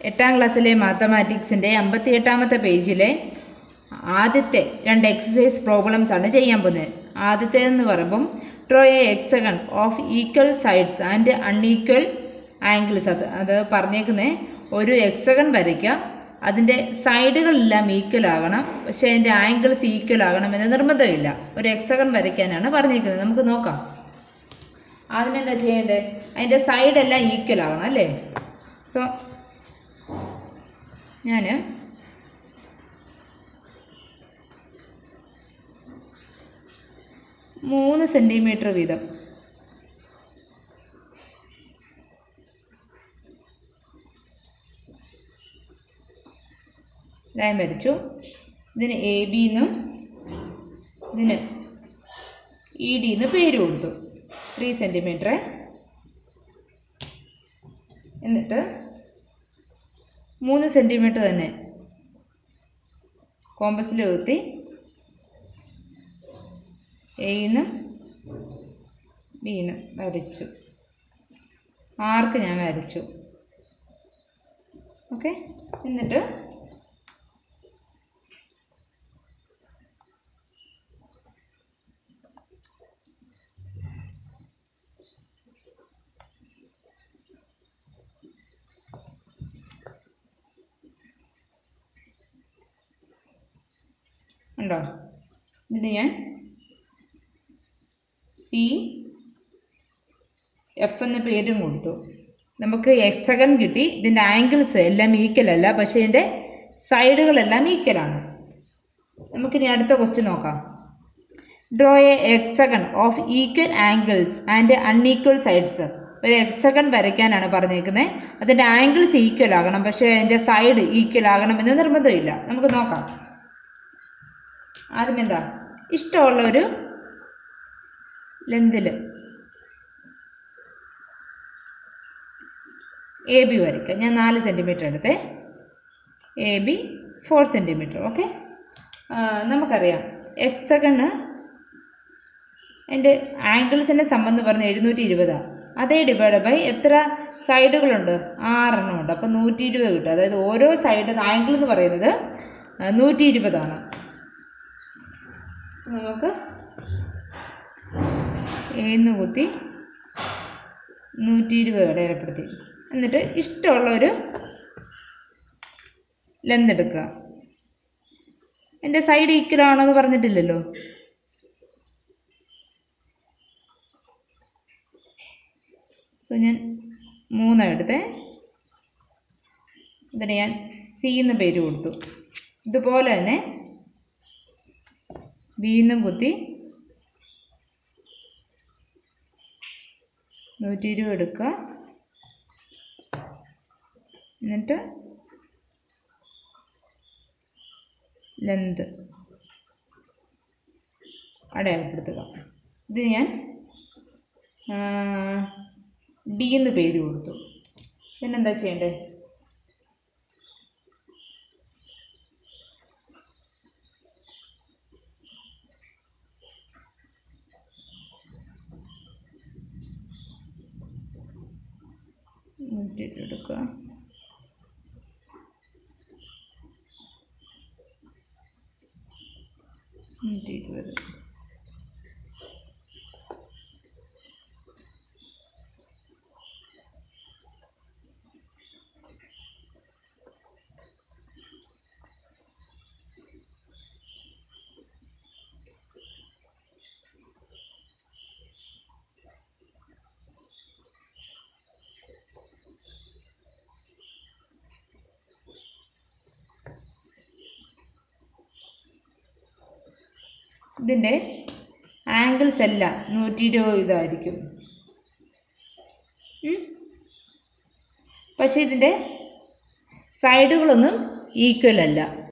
എട്ടാം ക്ലാസ്സിലെ മാത്തമാറ്റിക്സിൻ്റെ അമ്പത്തി എട്ടാമത്തെ പേജിലെ ആദ്യത്തെ രണ്ട് എക്സസൈസ് പ്രോബ്ലംസ് ആണ് ചെയ്യാൻ പോകുന്നത് ആദ്യത്തേതെന്ന് പറയുമ്പം draw a hexagon of equal sides and unequal angles അത് അത് പറഞ്ഞേക്കുന്നത് ഒരു എക്സഗൺ വരയ്ക്കുക അതിൻ്റെ സൈഡുകളെല്ലാം ഈക്വൽ ആകണം പക്ഷേ അതിൻ്റെ ആംഗിൾസ് ഈക്വൽ ആകണം എന്ന് നിർബന്ധമില്ല ഒരു എക്സഗൺ വരയ്ക്കാനാണ് പറഞ്ഞേക്കുന്നത് നമുക്ക് നോക്കാം ആദ്യം എന്താ ചെയ്യേണ്ടത് അതിൻ്റെ സൈഡെല്ലാം ഈക്വൽ ആകണം അല്ലേ സോ ഞാൻ മൂന്ന് സെൻറ്റിമീറ്റർ വീതം ലൈൻ വരച്ചു ഇതിന് എ ബി എന്നും ഇതിന് ഇ ഡി എന്ന് പേര് കൊടുത്തു ത്രീ സെൻറ്റിമീറ്റർ എന്നിട്ട് മൂന്ന് സെൻറ്റിമീറ്റർ തന്നെ കോമ്പസിൽ കുത്തി എയിന്ന് ബിന്ന് വരച്ചു ആർക്ക് ഞാൻ വരച്ചു ഓക്കെ എന്നിട്ട് ഉണ്ടോ ഇതിന് ഞാൻ സി എഫ് എന്ന പേരും കൊടുത്തു നമുക്ക് എക്സഗൺ കിട്ടി ഇതിൻ്റെ ആംഗിൾസ് എല്ലാം ഈക്വൽ അല്ല പക്ഷേ ഇതിൻ്റെ സൈഡുകളെല്ലാം ഈക്വലാണ് നമുക്കിനി അടുത്ത ക്വസ്റ്റ്യൻ നോക്കാം draw a hexagon of equal angles and unequal sides ഒരു എക്സഗൺ വരയ്ക്കാനാണ് പറഞ്ഞേക്കുന്നത് അതിൻ്റെ ആംഗിൾസ് ഈക്വൽ ആകണം പക്ഷേ അതിൻ്റെ സൈഡ് ഈക്വൽ ആകണമെന്ന് നിർബന്ധമില്ല നമുക്ക് നോക്കാം ആദ്യം എന്താ ഇഷ്ടമുള്ള ഒരു ലെന്തിൽ എ ബി വരയ്ക്കാം ഞാൻ നാല് സെൻറ്റിമീറ്റർ എടുത്തേ A B four centimetre okay നമുക്കറിയാം എക്സഗണ് എൻ്റെ ആംഗിൾസിൻ്റെ സംബന്ധം പറഞ്ഞ എഴുന്നൂറ്റി ഇരുപതാണ് അതേ ഡിവൈഡ് ബൈ എത്ര സൈഡുകളുണ്ട് ആറെണ്ണം ഉണ്ട് അപ്പം നൂറ്റി ഇരുപത് കിട്ടും അതായത് ഓരോ സൈഡ് ആംഗിൾ എന്ന് പറയുന്നത് നൂറ്റി ഇരുപതാണ് നമുക്ക് ഏന്ന് കുത്തി നൂറ്റി ഇരുപത് ഇടയിലപ്പെടുത്തി എന്നിട്ട് ഇഷ്ടമുള്ള ഒരു ലെന്ത് എടുക്കുക എൻ്റെ സൈഡ് ഈക്വൽ ആണെന്ന് പറഞ്ഞിട്ടില്ലല്ലോ സോ ഞാൻ മൂന്നാണ് എടുത്തേ ഇതിന് ഞാൻ സി എന്ന് പേര് കൊടുത്തു ഇതുപോലെ തന്നെ ബിന്നും കുത്തി നൂറ്റി ഇരുപത് എടുക്കുക എന്നിട്ട് ലെന്ത് അടയാളപ്പെടുത്തുക ഇത് ഞാൻ ഡി എന്ന് പേര് കൊടുത്തു പിന്നെന്താ ചെയ്യണ്ടേ നൂറ്റിയെട്ടെടുക്കുക നൂറ്റി ഇരുപത് ഇതിൻ്റെ ആംഗിൾസ് എല്ലാം നൂറ്റി ഇരുപത് ഇതായിരിക്കും ഉം? പക്ഷേ ഇതിൻ്റെ സൈഡുകളൊന്നും ഈക്വൽ അല്ല